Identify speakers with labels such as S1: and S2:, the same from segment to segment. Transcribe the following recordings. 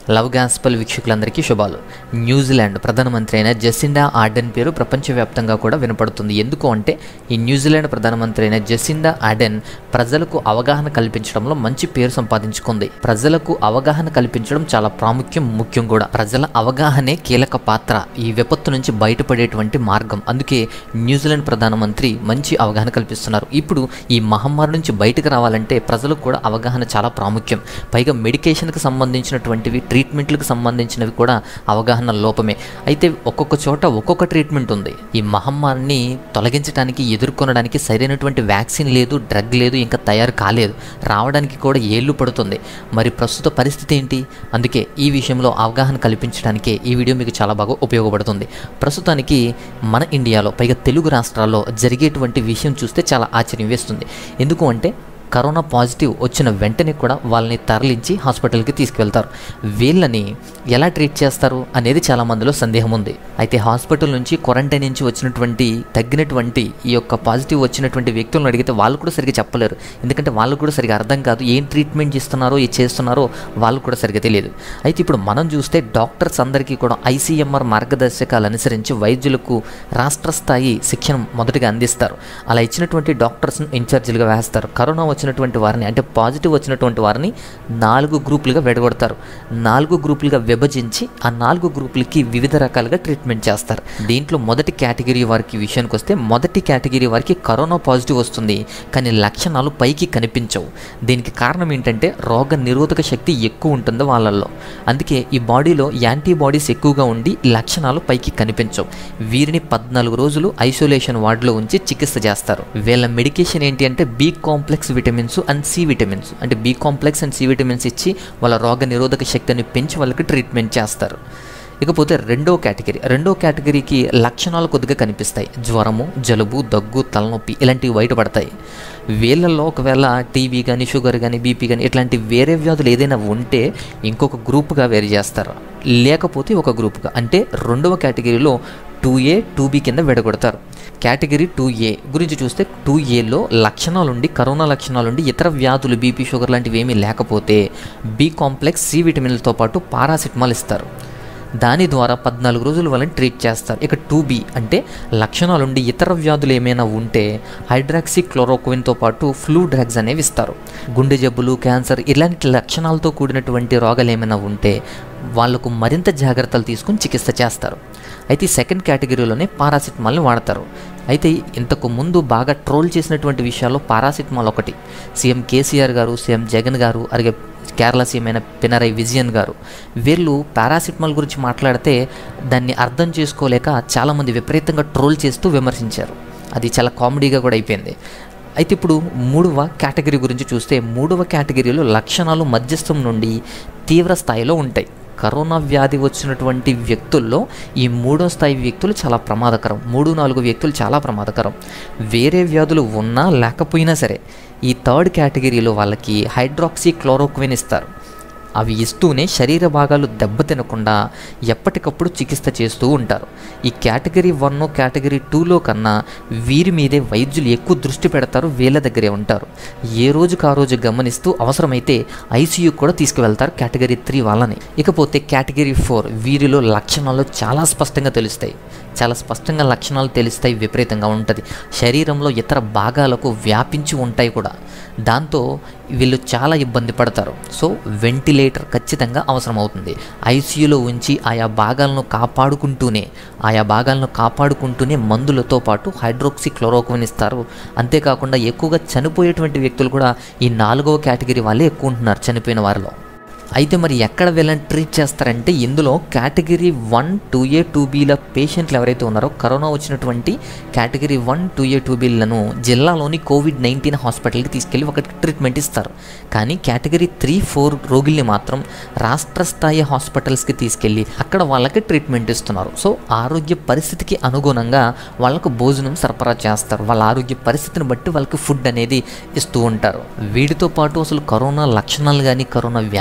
S1: love gospel వీక్షకులందరికీ శుభాలు New Zealand ప్రధానమంత్రి అయిన జెసిండా ఆర్డెన్ పేరు ప్రపంచవ్యాప్తంగా కూడా వినపడుతుంది ఎందుకు అంటే ఈ న్యూజిలాండ్ ప్రధానమంత్రి అయిన జెసిండా ఆర్డెన్ ప్రజలకు అవగాహన కల్పించడంలో మంచి పేరు సంపాదించుకుంది ప్రజలకు అవగాహన కల్పించడం చాలా ప్రాముఖ్యం ముఖ్యం కూడా ప్రజల అవగాహనే కీలక పాత్ర ఈ విపత్తు నుంచి బయటపడేటువంటి మార్గం అందుకే న్యూజిలాండ్ ప్రధానమంత్రి మంచి అవగాహన కల్పిస్తున్నారు ఇప్పుడు ఈ మహమ్మారి నుంచి బయటకు రావాలంటే ప్రజలకు కూడా అవగాహన చాలా ప్రాముఖ్యం పైగా మెడికేషన్కి సంబంధించినటువంటివి ట్రీట్మెంట్లకు సంబంధించినవి కూడా అవగాహన లోపమే అయితే ఒక్కొక్క చోట ఒక్కొక్క ట్రీట్మెంట్ ఉంది ఈ మహమ్మారిని తొలగించడానికి ఎదుర్కొనడానికి సరైనటువంటి వ్యాక్సిన్ లేదు డ్రగ్ లేదు ఇంకా తయారు కాలేదు రావడానికి కూడా ఏళ్ళు పడుతుంది మరి ప్రస్తుత పరిస్థితి ఏంటి అందుకే ఈ విషయంలో అవగాహన కల్పించడానికే ఈ వీడియో మీకు చాలా బాగా ఉపయోగపడుతుంది ప్రస్తుతానికి మన ఇండియాలో పైగా తెలుగు రాష్ట్రాల్లో జరిగేటువంటి విషయం చూస్తే చాలా ఆశ్చర్యం వేస్తుంది ఎందుకు అంటే కరోనా పాజిటివ్ వచ్చిన వెంటనే కూడా వాళ్ళని తరలించి హాస్పిటల్కి తీసుకువెళ్తారు వీళ్ళని ఎలా ట్రీట్ చేస్తారు అనేది చాలా మందిలో సందేహం ఉంది అయితే హాస్పిటల్ నుంచి క్వారంటైన్ నుంచి వచ్చినటువంటి తగ్గినటువంటి ఈ యొక్క పాజిటివ్ వచ్చినటువంటి వ్యక్తులను అడిగితే వాళ్ళు కూడా సరిగ్గా చెప్పలేరు ఎందుకంటే వాళ్ళు కూడా సరిగ్గా అర్థం కాదు ఏం ట్రీట్మెంట్ ఇస్తున్నారో ఏ చేస్తున్నారో వాళ్ళు కూడా సరిగ్గా తెలియదు అయితే ఇప్పుడు మనం చూస్తే డాక్టర్స్ అందరికీ కూడా ఐసీఎంఆర్ మార్గదర్శకాలు అనుసరించి వైద్యులకు రాష్ట్ర స్థాయి శిక్షణ మొదటిగా అందిస్తారు అలా ఇచ్చినటువంటి డాక్టర్స్ని ఇన్ఛార్జీలుగా వేస్తారు కరోనా వచ్చినటువంటి వారిని అంటే పాజిటివ్ వచ్చినటువంటి వారిని నాలుగు గ్రూపులుగా విడగొడతారు నాలుగు గ్రూపులుగా విభజించి ఆ నాలుగు గ్రూపులకి వివిధ రకాలుగా ట్రీట్మెంట్ చేస్తారు దీంట్లో మొదటి కేటగిరీ వారికి విషయానికి వస్తే మొదటి కేటగిరీ వారికి కరోనా పాజిటివ్ వస్తుంది కానీ లక్షణాలు పైకి కనిపించవు దీనికి కారణం ఏంటంటే రోగ నిరోధక శక్తి ఎక్కువ ఉంటుంది వాళ్ళల్లో అందుకే ఈ బాడీలో యాంటీబాడీస్ ఎక్కువగా ఉండి లక్షణాలు పైకి కనిపించవు వీరిని పద్నాలుగు రోజులు ఐసోలేషన్ వార్డులో ఉంచి చికిత్స చేస్తారు వీళ్ళ మెడికేషన్ ఏంటి అంటే B complex vitamins and C vitamins అంటే B complex and C vitamins ఇచ్చి వాళ్ళ రోగ నిరోధక శక్తిని పెంచి వాళ్ళకి ట్రీట్మెంట్ చేస్తారు ఇకపోతే రెండో కేటగిరీ రెండో కేటగిరీకి లక్షణాలు కొద్దిగా కనిపిస్తాయి జ్వరము జలుబు దగ్గు తలనొప్పి ఇలాంటివి బయటపడతాయి వీళ్ళల్లో ఒకవేళ టీబీ కానీ షుగర్ కానీ బీపీ కానీ ఇట్లాంటి వేరే వ్యాధులు ఏదైనా ఉంటే ఇంకొక గ్రూప్గా వేరు చేస్తారు లేకపోతే ఒక గ్రూప్గా అంటే రెండవ కేటగిరీలో టూ ఏ టూ బి కింద విడగొడతారు కేటగిరీ టూ ఏ గురించి చూస్తే టూ ఏలో లక్షణాలుండి కరోనా లక్షణాలుండి ఇతర వ్యాధులు బీపీ షుగర్ లాంటివి ఏమీ లేకపోతే బి కాంప్లెక్స్ సి విటమిన్లతో పాటు పారాసిటమాల్ ఇస్తారు దాని ద్వారా పద్నాలుగు రోజులు వాళ్ళని ట్రీట్ చేస్తారు ఇక టూ బి అంటే లక్షణాలుండి ఇతర వ్యాధులు ఏమైనా ఉంటే హైడ్రాక్సీ క్లోరోక్విన్తో పాటు ఫ్లూ డ్రగ్స్ అనేవి ఇస్తారు గుండె జబ్బులు క్యాన్సర్ ఇలాంటి లక్షణాలతో కూడినటువంటి రోగాలు ఏమైనా ఉంటే వాళ్ళకు మరింత జాగ్రత్తలు తీసుకుని చికిత్స చేస్తారు అయితే ఈ సెకండ్ కేటగిరీలోనే పారాసిటమాల్ని వాడతారు అయితే ఇంతకు ముందు బాగా ట్రోల్ చేసినటువంటి విషయాల్లో పారాసిటమాల్ ఒకటి సీఎం కేసీఆర్ గారు సీఎం జగన్ గారు అలాగే కేరళ సీఎం అయిన పినరై విజయన్ గారు వీళ్ళు పారాసిటమాల్ గురించి మాట్లాడితే దాన్ని అర్థం చేసుకోలేక చాలామంది విపరీతంగా ట్రోల్ చేస్తూ విమర్శించారు అది చాలా కామెడీగా కూడా అయిపోయింది అయితే ఇప్పుడు మూడవ కేటగిరీ గురించి చూస్తే మూడవ కేటగిరీలో లక్షణాలు మధ్యస్థం నుండి తీవ్ర స్థాయిలో ఉంటాయి కరోనా వ్యాధి వచ్చినటువంటి వ్యక్తుల్లో ఈ మూడో స్థాయి వ్యక్తులు చాలా ప్రమాదకరం మూడు నాలుగు వ్యక్తులు చాలా ప్రమాదకరం వేరే వ్యాధులు ఉన్నా లేకపోయినా సరే ఈ థర్డ్ కేటగిరీలో వాళ్ళకి హైడ్రాక్సీ క్లోరోక్విన్ ఇస్తారు అవి ఇస్తూనే శరీర భాగాలు దెబ్బతినకుండా ఎప్పటికప్పుడు చికిత్స చేస్తూ ఉంటారు ఈ కేటగిరీ వన్ కేటగిరీ టూలో కన్నా వీరి మీదే వైద్యులు ఎక్కువ దృష్టి పెడతారు వీళ్ళ దగ్గరే ఉంటారు ఏ రోజుకు ఆ రోజు గమనిస్తూ అవసరమైతే ఐసీయూ కూడా తీసుకువెళ్తారు కేటగిరీ త్రీ వాళ్ళని ఇకపోతే కేటగిరీ ఫోర్ వీరిలో లక్షణాలు చాలా స్పష్టంగా తెలుస్తాయి చాలా స్పష్టంగా లక్షణాలు తెలుస్తాయి విపరీతంగా ఉంటుంది శరీరంలో ఇతర భాగాలకు వ్యాపించి ఉంటాయి కూడా దాంతో వీళ్ళు చాలా ఇబ్బంది పడతారు సో వెంటిలేటర్ ఖచ్చితంగా అవసరం అవుతుంది ఐసీయూలో ఉంచి ఆయా భాగాలను కాపాడుకుంటూనే ఆయా భాగాలను కాపాడుకుంటూనే మందులతో పాటు హైడ్రోక్సీ క్లోరోక్విన్ ఇస్తారు అంతేకాకుండా ఎక్కువగా చనిపోయేటువంటి వ్యక్తులు కూడా ఈ నాలుగవ కేటగిరీ వాళ్ళే ఎక్కువ ఉంటున్నారు చనిపోయిన వారిలో అయితే మరి ఎక్కడ వీళ్ళని ట్రీట్ చేస్తారంటే ఇందులో category one two A two బీల పేషెంట్లు ఎవరైతే ఉన్నారో కరోనా వచ్చినటువంటి category one two A two బీలను జిల్లాలోని కోవిడ్ నైన్టీన్ హాస్పిటల్కి తీసుకెళ్ళి ఒక ట్రీట్మెంట్ ఇస్తారు కానీ కేటగిరీ త్రీ ఫోర్ రోగుల్ని మాత్రం రాష్ట్ర స్థాయి హాస్పిటల్స్కి తీసుకెళ్ళి అక్కడ వాళ్ళకి ట్రీట్మెంట్ ఇస్తున్నారు సో ఆరోగ్య పరిస్థితికి అనుగుణంగా వాళ్ళకు భోజనం సరఫరా చేస్తారు వాళ్ళ ఆరోగ్య పరిస్థితిని బట్టి వాళ్ళకి ఫుడ్ అనేది ఇస్తూ ఉంటారు వీటితో పాటు అసలు కరోనా లక్షణాలు కానీ కరోనా వ్యాధిని కానీ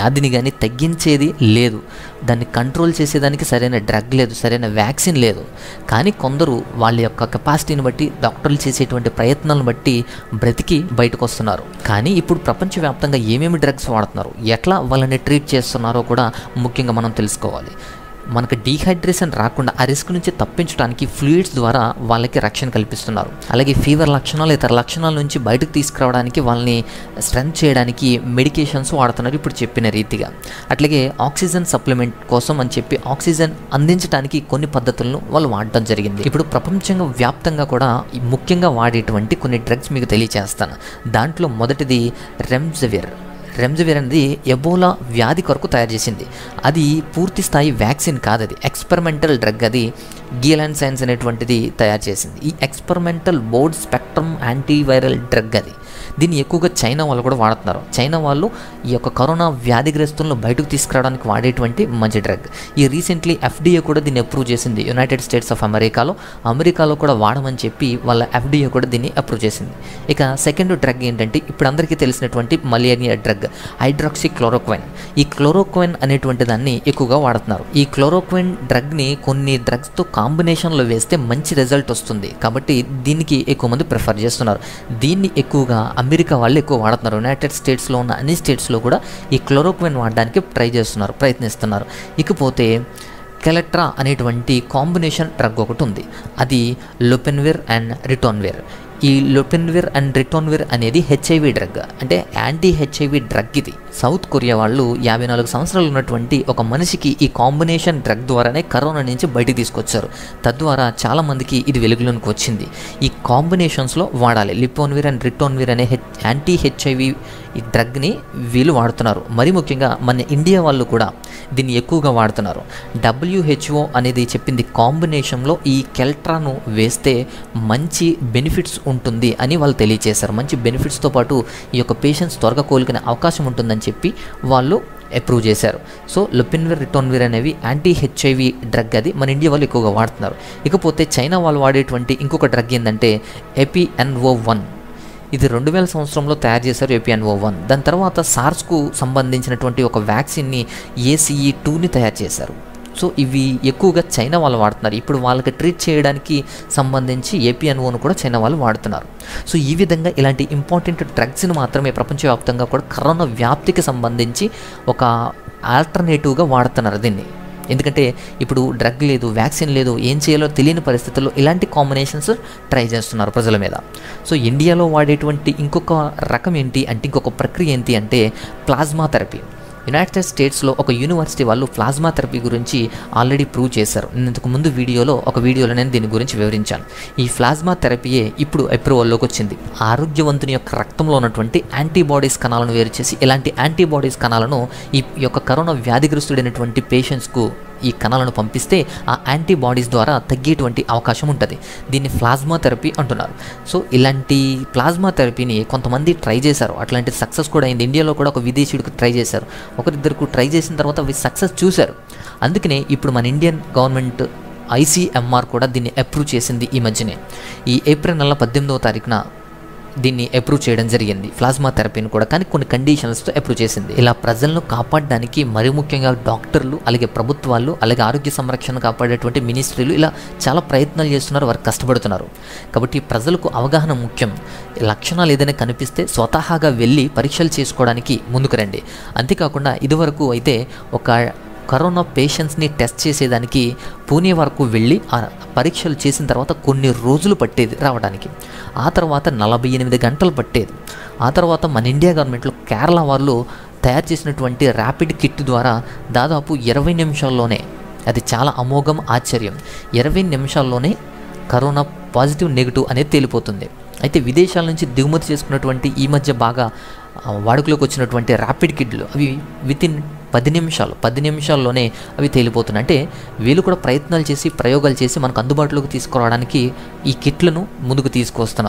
S1: కానీ తగ్గించేది లేదు దాన్ని కంట్రోల్ చేసేదానికి సరైన డ్రగ్ లేదు సరైన వ్యాక్సిన్ లేదు కానీ కొందరు వాళ్ళ యొక్క కెపాసిటీని బట్టి డాక్టర్లు చేసేటువంటి ప్రయత్నాలను బట్టి బ్రతికి బయటకు వస్తున్నారు కానీ ఇప్పుడు ప్రపంచవ్యాప్తంగా ఏమేమి డ్రగ్స్ వాడుతున్నారు ఎట్లా వాళ్ళని ట్రీట్ చేస్తున్నారో కూడా ముఖ్యంగా మనం తెలుసుకోవాలి మనకు డీహైడ్రేషన్ రాకుండా ఆ రిస్క్ నుంచి తప్పించడానికి ఫ్లూయిడ్స్ ద్వారా వాళ్ళకి రక్షణ కల్పిస్తున్నారు అలాగే ఫీవర్ లక్షణాలు ఇతర లక్షణాల నుంచి బయటకు తీసుకురావడానికి వాళ్ళని స్ట్రెంత్ చేయడానికి మెడికేషన్స్ వాడుతున్నారు ఇప్పుడు చెప్పిన రీతిగా అట్లాగే ఆక్సిజన్ సప్లిమెంట్ కోసం అని చెప్పి ఆక్సిజన్ అందించడానికి కొన్ని పద్ధతులను వాళ్ళు వాడటం జరిగింది ఇప్పుడు ప్రపంచంగా వ్యాప్తంగా కూడా ఈ ముఖ్యంగా వాడేటువంటి కొన్ని డ్రగ్స్ మీకు తెలియచేస్తాను దాంట్లో మొదటిది రెమ్జెవిర్ రెమ్జెవిర్ అనేది ఎబోలా వ్యాధి కొరకు తయారు చేసింది అది పూర్తి స్థాయి వ్యాక్సిన్ కాదు అది ఎక్స్పెరిమెంటల్ డ్రగ్ అది గీలాన్ సైన్స్ అనేటువంటిది తయారు చేసింది ఈ experimental broad spectrum antiviral drug అది దీన్ని ఎక్కువగా చైనా వాళ్ళు కూడా వాడుతున్నారు చైనా వాళ్ళు ఈ యొక్క కరోనా వ్యాధిగ్రస్తులను బయటకు తీసుకురావడానికి వాడేటువంటి మంచి డ్రగ్ ఈ రీసెంట్లీ ఎఫ్డీఏ కూడా దీన్ని అప్రూవ్ చేసింది యునైటెడ్ స్టేట్స్ ఆఫ్ అమెరికాలో అమెరికాలో కూడా వాడమని చెప్పి వాళ్ళ ఎఫ్డీఏ కూడా దీన్ని అప్రూవ్ చేసింది ఇక సెకండ్ డ్రగ్ ఏంటంటే ఇప్పుడు అందరికీ తెలిసినటువంటి మలేరియా డ్రగ్ హైడ్రాక్సీ క్లోరోక్వైన్ ఈ క్లోరోక్వైన్ అనేటువంటి దాన్ని ఎక్కువగా వాడుతున్నారు ఈ క్లోరోక్వైన్ డ్రగ్ని కొన్ని డ్రగ్స్తో కాంబినేషన్లో వేస్తే మంచి రిజల్ట్ వస్తుంది కాబట్టి దీనికి ఎక్కువ మంది ప్రిఫర్ చేస్తున్నారు దీన్ని ఎక్కువగా అమెరికా వాళ్ళు ఎక్కువ వాడుతున్నారు యునైటెడ్ స్టేట్స్లో ఉన్న అన్ని స్టేట్స్లో కూడా ఈ క్లోరోక్వైన్ వాడడానికి ట్రై చేస్తున్నారు ప్రయత్నిస్తున్నారు ఇకపోతే కెలెట్రా అనేటువంటి కాంబినేషన్ డ్రగ్ ఒకటి ఉంది అది లొపెన్వేర్ అండ్ రిటోన్వేర్ ఈ లొపెన్వేర్ అండ్ రిటోన్వేర్ అనేది హెచ్ఐవి డ్రగ్ అంటే యాంటీ హెచ్ఐవి డ్రగ్ ఇది సౌత్ కొరియా వాళ్ళు యాభై నాలుగు సంవత్సరాలు ఉన్నటువంటి ఒక మనిషికి ఈ కాంబినేషన్ డ్రగ్ ద్వారానే కరోనా నుంచి బయటికి తీసుకొచ్చారు తద్వారా చాలామందికి ఇది వెలుగులోనికి వచ్చింది ఈ కాంబినేషన్స్లో వాడాలి లిపోన్వీర్ అండ్ రిటోన్వీర్ అనే హెచ్ యాంటీ హెచ్ఐవి ఈ డ్రగ్ని వీళ్ళు వాడుతున్నారు మరి ముఖ్యంగా మన ఇండియా వాళ్ళు కూడా దీన్ని ఎక్కువగా వాడుతున్నారు డబ్ల్యూహెచ్ఓ అనేది చెప్పింది కాంబినేషన్లో ఈ కెల్ట్రాను వేస్తే మంచి బెనిఫిట్స్ ఉంటుంది అని వాళ్ళు తెలియజేశారు మంచి బెనిఫిట్స్తో పాటు ఈ యొక్క పేషెంట్స్ త్వరగా కోలుకునే అవకాశం ఉంటుందని చెప్పి వాళ్ళు అప్రూవ్ చేశారు సో లుపిన్విర్ రిటోన్విర్ అనేవి యాంటీ హెచ్ఐవి డ్రగ్ అది మన ఇండియా వాళ్ళు ఎక్కువగా వాడుతున్నారు ఇకపోతే చైనా వాళ్ళు వాడేటువంటి ఇంకొక డ్రగ్ ఏంటంటే ఎపిఎన్ఓ వన్ ఇది రెండు వేల సంవత్సరంలో తయారు చేశారు ఏపీఎన్ఓ వన్ దాని తర్వాత సార్స్కు సంబంధించినటువంటి ఒక వ్యాక్సిన్ని ఏసీఈ టూని తయారు చేశారు సో ఇవి ఎక్కువగా చైనా వాళ్ళు వాడుతున్నారు ఇప్పుడు వాళ్ళకి ట్రీట్ చేయడానికి సంబంధించి ఏపీఎన్ఓను కూడా చైనా వాళ్ళు వాడుతున్నారు సో ఈ విధంగా ఇలాంటి ఇంపార్టెంట్ డ్రగ్స్ని మాత్రమే ప్రపంచవ్యాప్తంగా కూడా కరోనా వ్యాప్తికి సంబంధించి ఒక ఆల్టర్నేటివ్గా వాడుతున్నారు దీన్ని ఎందుకంటే ఇప్పుడు డ్రగ్ లేదు వ్యాక్సిన్ లేదు ఏం చేయాలో తెలియని పరిస్థితుల్లో ఇలాంటి కాంబినేషన్స్ ట్రై చేస్తున్నారు ప్రజల మీద సో ఇండియాలో వాడేటువంటి ఇంకొక రకం ఏంటి అంటే ఇంకొక ప్రక్రియ ఏంటి అంటే ప్లాజ్మా థెరపీ యునైటెడ్ స్టేట్స్లో ఒక యూనివర్సిటీ వాళ్ళు ప్లాజ్మా థెరపీ గురించి ఆల్రెడీ ప్రూవ్ చేశారు నేను ఇంతకు ముందు వీడియోలో ఒక వీడియోలో నేను దీని గురించి వివరించాను ఈ ప్లాజ్మా థెరపీయే ఇప్పుడు అప్రూవల్లోకి వచ్చింది ఆరోగ్యవంతుని యొక్క రక్తంలో ఉన్నటువంటి యాంటీబాడీస్ కణాలను వేరు చేసి ఇలాంటి యాంటీబాడీస్ కణాలను ఈ యొక్క కరోనా వ్యాధిగ్రస్తుడైనటువంటి పేషెంట్స్కు ఈ కణాలను పంపిస్తే ఆ యాంటీబాడీస్ ద్వారా తగ్గేటువంటి అవకాశం ఉంటుంది దీన్ని ప్లాజ్మా థెరపీ అంటున్నారు సో ఇలాంటి ప్లాజ్మా థెరపీని కొంతమంది ట్రై చేశారు అట్లాంటి సక్సెస్ కూడా అయింది ఇండియాలో కూడా ఒక విదేశీయుడికి ట్రై చేశారు ఒకరిద్దరికి ట్రై చేసిన తర్వాత అవి సక్సెస్ చూశారు అందుకనే ఇప్పుడు మన ఇండియన్ గవర్నమెంట్ ఐసీఎంఆర్ కూడా దీన్ని అప్రూవ్ చేసింది ఈ మధ్యనే ఈ ఏప్రిల్ నెల పద్దెనిమిదవ తారీఖున దీన్ని అప్రూవ్ చేయడం జరిగింది ప్లాజ్మా థెరపీని కూడా కానీ కొన్ని కండిషన్స్తో అప్రూవ్ చేసింది ఇలా ప్రజలను కాపాడడానికి మరి ముఖ్యంగా డాక్టర్లు అలాగే ప్రభుత్వాలు అలాగే ఆరోగ్య సంరక్షణ కాపాడేటువంటి మినిస్ట్రీలు ఇలా చాలా ప్రయత్నాలు చేస్తున్నారు వారు కష్టపడుతున్నారు కాబట్టి ప్రజలకు అవగాహన ముఖ్యం లక్షణాలు ఏదైనా కనిపిస్తే స్వతహాగా వెళ్ళి పరీక్షలు చేసుకోవడానికి ముందుకు రండి అంతేకాకుండా ఇదివరకు అయితే ఒక కరోనా పేషెంట్స్ని టెస్ట్ చేసేదానికి పూణే వరకు వెళ్ళి ఆ పరీక్షలు చేసిన తర్వాత కొన్ని రోజులు పట్టేది రావడానికి ఆ తర్వాత నలభై ఎనిమిది గంటలు పట్టేది ఆ తర్వాత మన ఇండియా గవర్నమెంట్లో కేరళ వాళ్ళు తయారు చేసినటువంటి ర్యాపిడ్ కిట్ ద్వారా దాదాపు ఇరవై నిమిషాల్లోనే అది చాలా అమోఘం ఆశ్చర్యం ఇరవై నిమిషాల్లోనే కరోనా పాజిటివ్ నెగిటివ్ అనేది తేలిపోతుంది అయితే విదేశాల నుంచి దిగుమతి చేసుకున్నటువంటి ఈ మధ్య బాగా ఆ, వాడుకలోకి వచ్చినటువంటి ర్యాపిడ్ కిట్లు అవి విత్ ఇన్ పది నిమిషాలు పది నిమిషాల్లోనే అవి తేలిపోతున్నాయి అంటే వీళ్ళు కూడా ప్రయత్నాలు చేసి ప్రయోగాలు చేసి మనకు అందుబాటులోకి తీసుకురావడానికి ఈ కిట్లను ముందుకు తీసుకొస్తున్నారు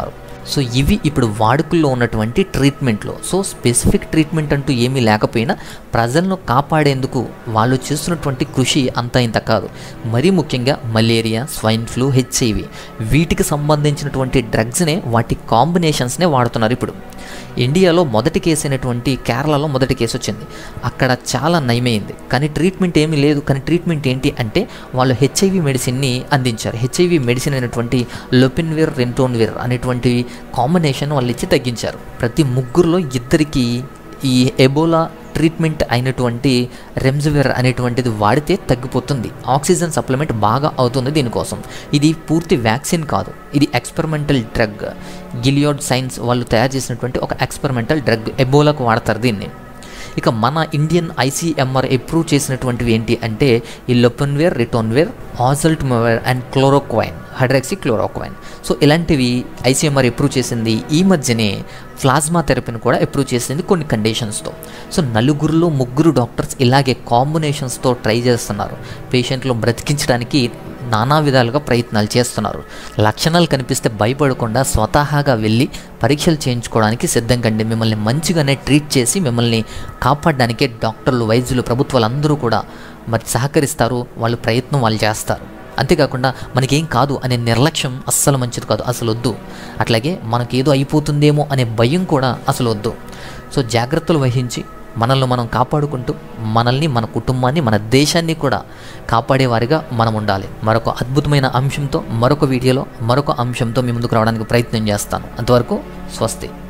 S1: సో ఇవి ఇప్పుడు వాడుకల్లో ఉన్నటువంటి ట్రీట్మెంట్లో సో స్పెసిఫిక్ ట్రీట్మెంట్ అంటూ ఏమీ లేకపోయినా ప్రజలను కాపాడేందుకు వాళ్ళు చేస్తున్నటువంటి కృషి అంతా ఇంత కాదు మరీ ముఖ్యంగా మలేరియా స్వైన్ ఫ్లూ హెచ్ఐవి వీటికి సంబంధించినటువంటి డ్రగ్స్నే వాటి కాంబినేషన్స్నే వాడుతున్నారు ఇప్పుడు ఇండియాలో మొదటి కేసు అయినటువంటి కేరళలో మొదటి కేసు వచ్చింది అక్కడ చాలా నయమైంది కానీ ట్రీట్మెంట్ ఏమీ లేదు కానీ ట్రీట్మెంట్ ఏంటి అంటే వాళ్ళు హెచ్ఐవి మెడిసిన్ని అందించారు హెచ్ఐవి మెడిసిన్ అయినటువంటి లొపిన్విర్ రెంటోన్విర్ అనేటువంటి కాంబినేషన్ వాళ్ళు ఇచ్చి తగ్గించారు ప్రతి ముగ్గురులో ఇద్దరికి ఈ ఎబోలా ట్రీట్మెంట్ అయినటువంటి రెమ్జివిర్ అనేటువంటిది వాడితే తగ్గిపోతుంది ఆక్సిజన్ సప్లిమెంట్ బాగా అవుతుంది దీనికోసం ఇది పూర్తి వ్యాక్సిన్ కాదు ఇది ఎక్స్పెరిమెంటల్ డ్రగ్ గిలియోడ్ సైన్స్ వాళ్ళు తయారు చేసినటువంటి ఒక ఎక్స్పెరిమెంటల్ డ్రగ్ ఎబోలాకు వాడతారు దీన్ని ఇక మన ఇండియన్ ఐసీఎంఆర్ అప్రూవ్ చేసినటువంటివి ఏంటి అంటే ఈ lopinavir ritonavir oseltamivir and chloroquine hydroxy chloroquine so ఇలాంటివి ఐసీఎంఆర్ అప్రూవ్ చేసింది ఈ మధ్యనే ప్లాజ్మా థెరపీని కూడా అప్రూవ్ చేసింది కొన్ని కండిషన్స్తో సో నలుగురిలో ముగ్గురు డాక్టర్స్ ఇలాగే కాంబినేషన్స్తో ట్రై చేస్తున్నారు పేషెంట్లు బ్రతికించడానికి నానా విధాలుగా ప్రయత్నాలు చేస్తున్నారు లక్షణాలు కనిపిస్తే భయపడకుండా స్వతహాగా వెళ్ళి పరీక్షలు చేయించుకోవడానికి సిద్ధం కండి మిమ్మల్ని మంచిగానే ట్రీట్ చేసి మిమ్మల్ని కాపాడడానికే డాక్టర్లు వైద్యులు ప్రభుత్వాలు అందరూ కూడా మరి సహకరిస్తారు వాళ్ళు ప్రయత్నం వాళ్ళు చేస్తారు అంతేకాకుండా మనకేం కాదు అనే నిర్లక్ష్యం అస్సలు మంచిది కాదు అసలు వద్దు అట్లాగే మనకేదో అయిపోతుందేమో అనే భయం కూడా అసలు వద్దు సో జాగ్రత్తలు వహించి మనల్ని మనం కాపాడుకుంటూ మనల్ని మన కుటుంబాన్ని మన దేశాన్ని కూడా కాపాడేవారిగా మనం ఉండాలి మరొక అద్భుతమైన అంశంతో మరొక వీడియోలో మరొక అంశంతో మీ ముందుకు రావడానికి ప్రయత్నం చేస్తాను అంతవరకు స్వస్తి